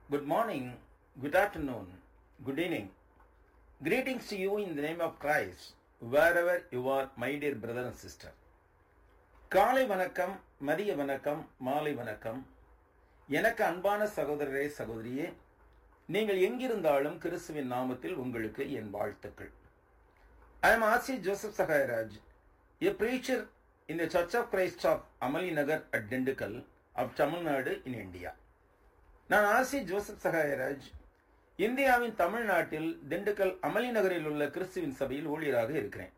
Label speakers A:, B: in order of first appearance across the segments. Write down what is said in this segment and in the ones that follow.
A: Good morning, good afternoon, good evening. Greetings to you in the name of Christ, wherever you are, my dear brother and sister. காலை வணக்கம் மதிய வணக்கம் மாலை வணக்கம் எனக்கு அன்பான சகோதரரே சகோதரியே நீங்கள் எங்கிருந்தாலும் கிறிஸ்துவின் நாமத்தில் உங்களுக்கு என் வாழ்த்துக்கள் ஐ எம் ஆசி Joseph Sahayaraj a preacher in the Church of Christ of Amali Nagar at Dindigul of Tamil Nadu in India. நான் ஆசி ஜோசப் சகாயராஜ் இந்தியாவின் தமிழ்நாட்டில் திண்டுக்கல் அமளி நகரில் உள்ள கிறிஸ்துவின் சபையில் ஊழியராக இருக்கிறேன்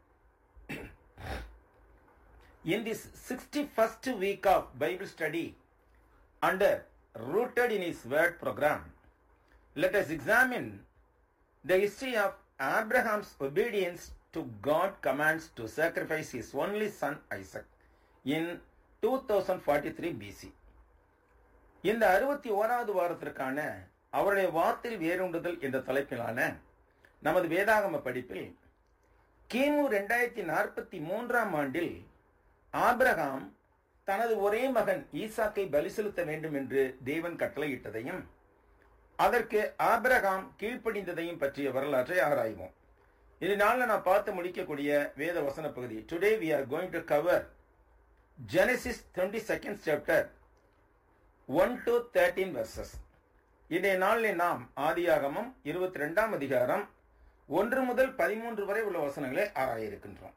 A: In this 61st week of Bible study under Rooted in His Word program, let us examine the history of Abraham's obedience to God commands to sacrifice his only son Isaac in 2043 BC. இந்த அறுபத்தி ஓராவது வாரத்திற்கான அவருடைய வார்த்தையில் வேறுண்டுதல் என்ற தலைப்பிலான நமது வேதாகம படிப்பில் கிமு ரெண்டாயிரத்தி நாற்பத்தி மூன்றாம் ஆண்டில் ஆபிரகாம் தனது ஒரே மகன் ஈசாக்கை பலி செலுத்த வேண்டும் என்று தேவன் கட்டளையிட்டதையும் அதற்கு ஆபிரகாம் கீழ்ப்படிந்ததையும் பற்றிய வரலாற்றை ஆராய்வோம் இதனால நான் பார்த்து முடிக்கக்கூடிய வேத வசன பகுதி today we are going to cover Genesis twenty second chapter one to thirteen verses இன்றைய நாளில் நாம் ஆதியாகமம் இருபத்தி ரெண்டாம் அதிகாரம் ஒன்று முதல் பதிமூன்று வரை உள்ள வசனங்களை ஆராய இருக்கின்றோம்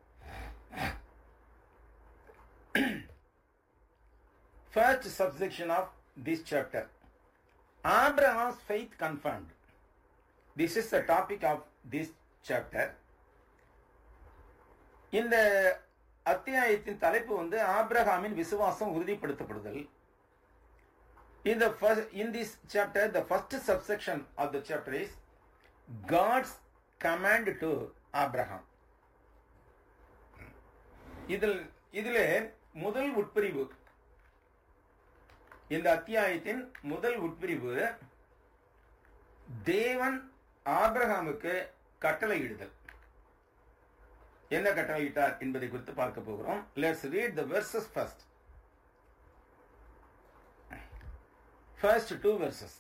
A: First subsection of this chapter Abraham's faith confirmed. This is the topic of this chapter. இந்த அத்தியாயத்தின் தலைப்பு வந்து ஆப்ரஹாமின் விசுவாசம் உறுதிப்படுத்தப்படுதல் In the first, in this chapter, the first subsection of the chapter is God's command to Abraham. இதில் இதிலே முதல் உட்பிரிவு இந்த அத்தியாயத்தின் முதல் உட்பிரிவு தேவன் ஆபிரகாமுக்கு கட்டளையிடுதல் என்ன கட்டளையிட்டார் என்பதை குறித்து பார்க்க போகிறோம் let's read the verses first First two verses.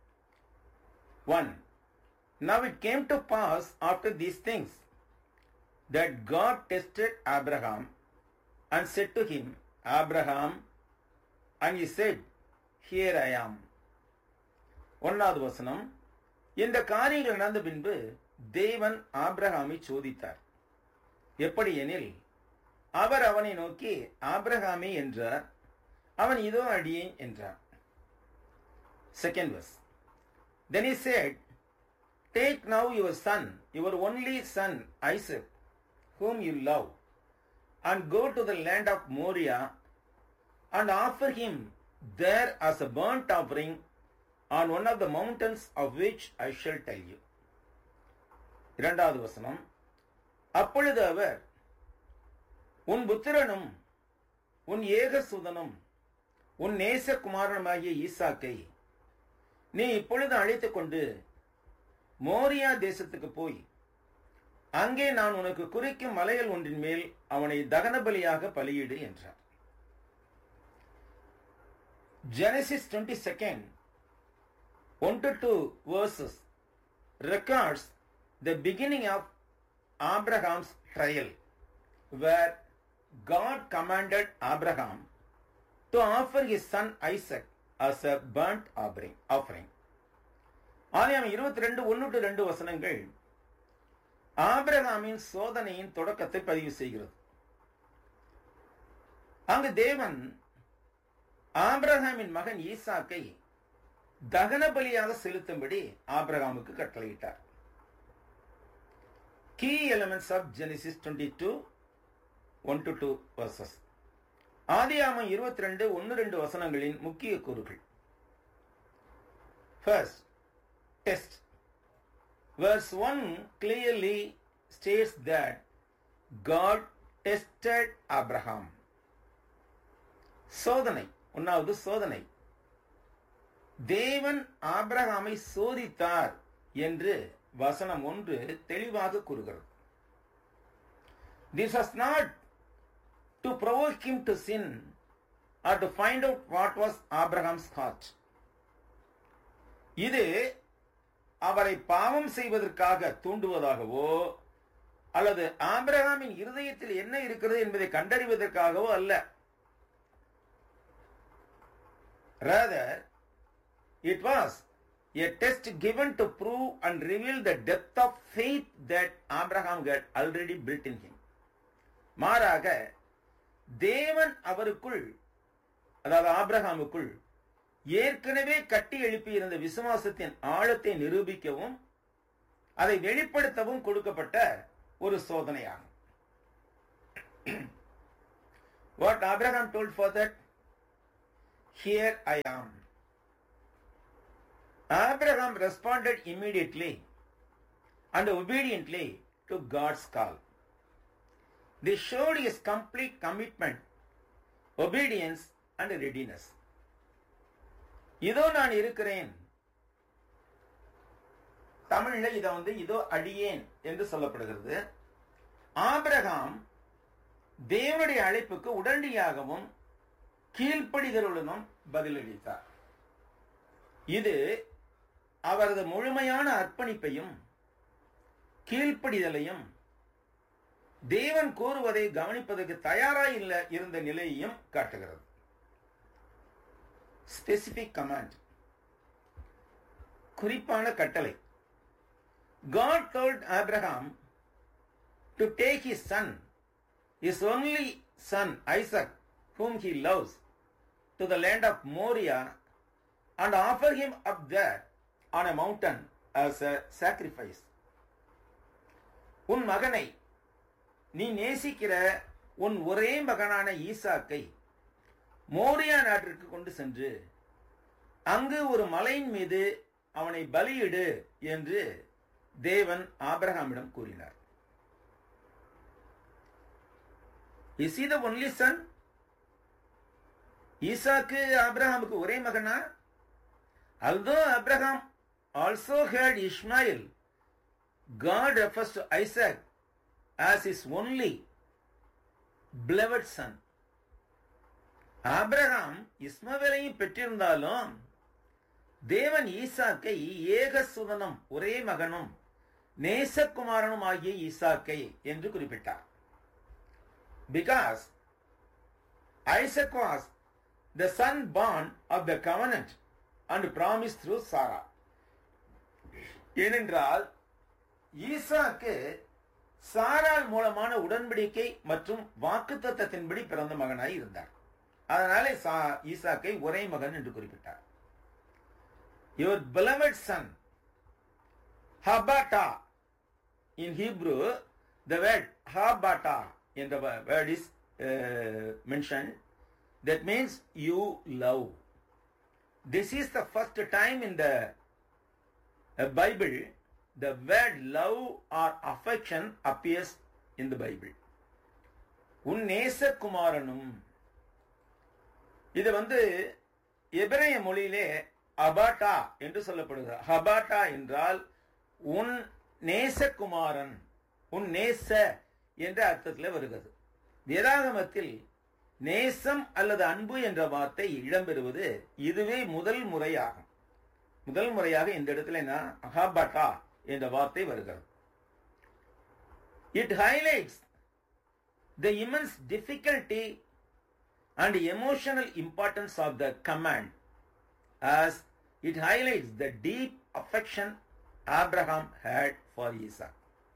A: 1. Now it came to pass after these things that God tested Abraham and said to him, Abraham, and he said, Here I am. ஒன்னாவது வசனம் இந்த காரியங்கள் நடந்த பின்பு தேவன் ஆப்ரஹாமை சோதித்தார் எப்படி எனில் அவர் அவனை நோக்கி ஆப்ரஹாமே என்றார் அவன் இதோ அடியேன் என்றான் Second verse. Then he said, Take now your son, your only son, Isaac, whom you love, and go to the land of Moriah, and offer him there as a burnt offering on one of the mountains of which I shall tell you. இரண்டாவது வசனம் அப்பொழுது அவர் உன் புத்திரனும் உன் ஏகசுதனும் உன் நேசகுமாரனுமாகிய ஈசாக்கை நீ இப்பொழுது அழைத்துக் கொண்டு மோரியா தேசத்துக்கு போய் அங்கே நான் உனக்கு குறிக்கும் மலைகள் ஒன்றின் மேல் அவனை தகன பலியாக பலியிடு என்றார் Genesis twenty second one to two verses records the beginning of Abraham's trial where God commanded Abraham to offer his son Isaac as a burnt offering offering ஆலயம் இருபத்தி ரெண்டு ஒன்னு டு ரெண்டு வசனங்கள் ஆபிரகாமின் சோதனையின் தொடக்கத்தை பதிவு செய்கிறது அங்கு தேவன் ஆபிரகாமின் மகன் ஈசாக்கை தகன பலியாக செலுத்தும்படி ஆபிரகாமுக்கு கட்டளையிட்டார் key elements of Genesis twenty two one to two verses ஆதியாமம் இருபத்தி ரெண்டு ஒன்னு ரெண்டு வசனங்களின் முக்கிய கூறுகள் first test verse 1 clearly states that God tested Abraham. சோதனை ஒன்னாவது சோதனை தேவன் ஆபிரகாமை சோதித்தார் என்று வசனம் ஒன்று தெளிவாக கூறுகிறது this was not to provoke him to sin or to find out what was Abraham's heart. இது அவரை பாவம் செய்வதற்காக தூண்டுவதாகவோ அல்லது ஆபிரகாமின் இருதயத்தில் என்ன இருக்கிறது என்பதை கண்டறிவதற்காகவோ அல்ல Rather, it was a test given to prove and reveal the depth of faith that Abraham had already built in him. மாறாக தேவன் அவருக்குள் அதாவது ஆபிரகாமுக்குள் ஏற்கனவே கட்டி எழுப்பியிருந்த விசுவாசத்தின் ஆழத்தை நிரூபிக்கவும் அதை வெளிப்படுத்தவும் கொடுக்கப்பட்ட ஒரு சோதனையாகும் what Abraham told for that Here I am. Abraham responded immediately and obediently to God's call. This showed his complete commitment, obedience, and readiness. இதோ நான் இருக்கிறேன் தமிழ்ல இதை வந்து இதோ அடியேன் என்று சொல்லப்படுகிறது ஆபிரகாம் தேவனுடைய அழைப்புக்கு உடனடியாகவும் கீழ்ப்படிதலுடனும் பதிலளித்தார் இது அவரது முழுமையான அர்ப்பணிப்பையும் கீழ்ப்படிதலையும் தேவன் கூறுவதை கவனிப்பதற்கு தயாராய் இல்ல இருந்த நிலையையும் காட்டுகிறது ஸ்பெசிபிக் கமாண்ட் குறிப்பான கட்டளை God told Abraham to take his son, his only son Isaac, whom he loves, to the land of Moriah and offer him up there on a mountain as a sacrifice. உன் மகனை நீ நேசிக்கிற உன் ஒரே மகனான ஈசாக்கை மோரியா நாட்டிற்கு கொண்டு சென்று அங்கு ஒரு மலையின் மீது அவனை பலியிடு என்று தேவன் ஆபிரகாமிடம் கூறினார் இஸ் த ஒன்லி சன் ஈசாக்கு ஆப்ரஹாமுக்கு ஒரே மகனா although Abraham also had Ishmael God refers to Isaac as his only beloved son Abraham இஸ்மவேலையும் பெற்றிருந்தாலும் தேவன் ஈசாக்கை ஏக சுதனம் ஒரே மகனும் நேசகுமாரனும் ஆகிய ஈசாக்கை என்று குறிப்பிட்டார் because Isaac was the son born of the covenant and promised through Sarah. ஏனென்றால் ஈசாக்கு சாரால் மூலமான உடன்படிக்கை மற்றும் வாக்கு தத்தத்தின்படி பிறந்த மகனாய் இருந்தார் அதனாலே ஈசாக்கை ஒரே மகன் என்று குறிப்பிட்டார் யுவர் பிலவட் சன் ஹபாட்டா இன் ஹீப்ரூ த வேர்ட் ஹபாட்டா என்ற word is mention That means you love. This is the first time in the uh, Bible the word love or affection appears in the Bible. உன் நேசகுமாரனும் இது வந்து எபிரேய மொழியிலே அபாட்டா என்று சொல்லப்படுகிறது ஹபாட்டா என்றால் உன் நேசகுமாரன் உன் நேச என்ற அர்த்தத்தில் வருகிறது வேதாகமத்தில் நேசம் அல்லது அன்பு என்ற வார்த்தை இடம்பெறுவது இதுவே முதல் முறையாகும் முதல் முறையாக இந்த இடத்துல என்ன அஹாபட்டா என்ற வார்த்தை வருகிறது it highlights the immense difficulty and emotional importance of the command as it highlights the deep affection Abraham had for Isaac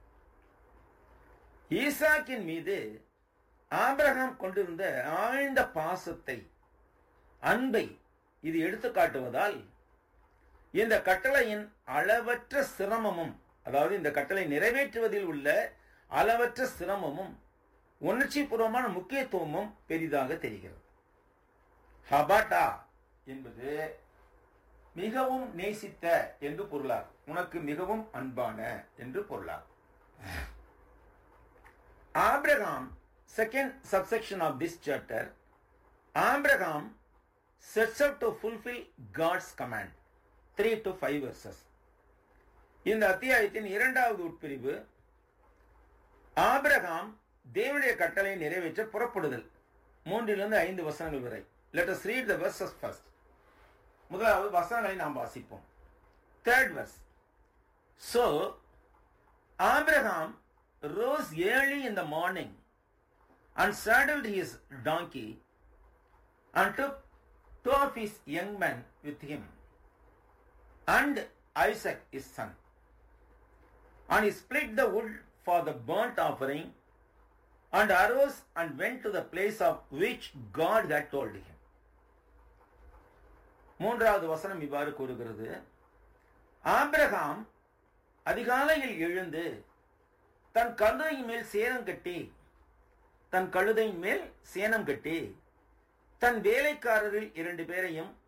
A: ஈசாக்கின் மீது ஆபிரகாம் கொண்டிருந்த ஆழ்ந்த பாசத்தை அன்பை இது எடுத்து காட்டுவதால் இந்த கட்டளையின் அளவற்ற சிரமமும் அதாவது இந்த கட்டளை நிறைவேற்றுவதில் உள்ள அளவற்ற சிரமமும் உணர்ச்சி பூர்வமான முக்கியத்துவமும் பெரிதாக தெரிகிறது ஹபாட்டா என்பது மிகவும் நேசித்த என்று பொருளாகும் உனக்கு மிகவும் அன்பான என்று பொருளாகும் Abraham second subsection of this chapter, Abraham sets out to fulfill God's command. 3 to 5 verses. இந்த அத்தியாயத்தின் இரண்டாவது உட்பிரிவு ஆபிரகாம் தேவனுடைய கட்டளை நிறைவேற்ற புறப்படுதல் மூன்றிலிருந்து ஐந்து வசனங்கள் வரை let us read the verses first முதலாவது வசனங்களை நாம் வாசிப்போம் Third verse. So Abraham rose early in the morning and saddled his donkey and took two of his young men with him and Isaac his son. And he split the wood for the burnt offering and arose and went to the place of which God had told him. மூன்றாவது வசனம் இவ்வாறு கூறுகிறது Abraham அதிகாலையில் எழுந்து தன் கழுதையின் மேல் சேனம் கட்டி தன் கழுதையின் மேல் சேனம் கட்டி தன் வேலைக்காரரில் இரண்டு பேரையும்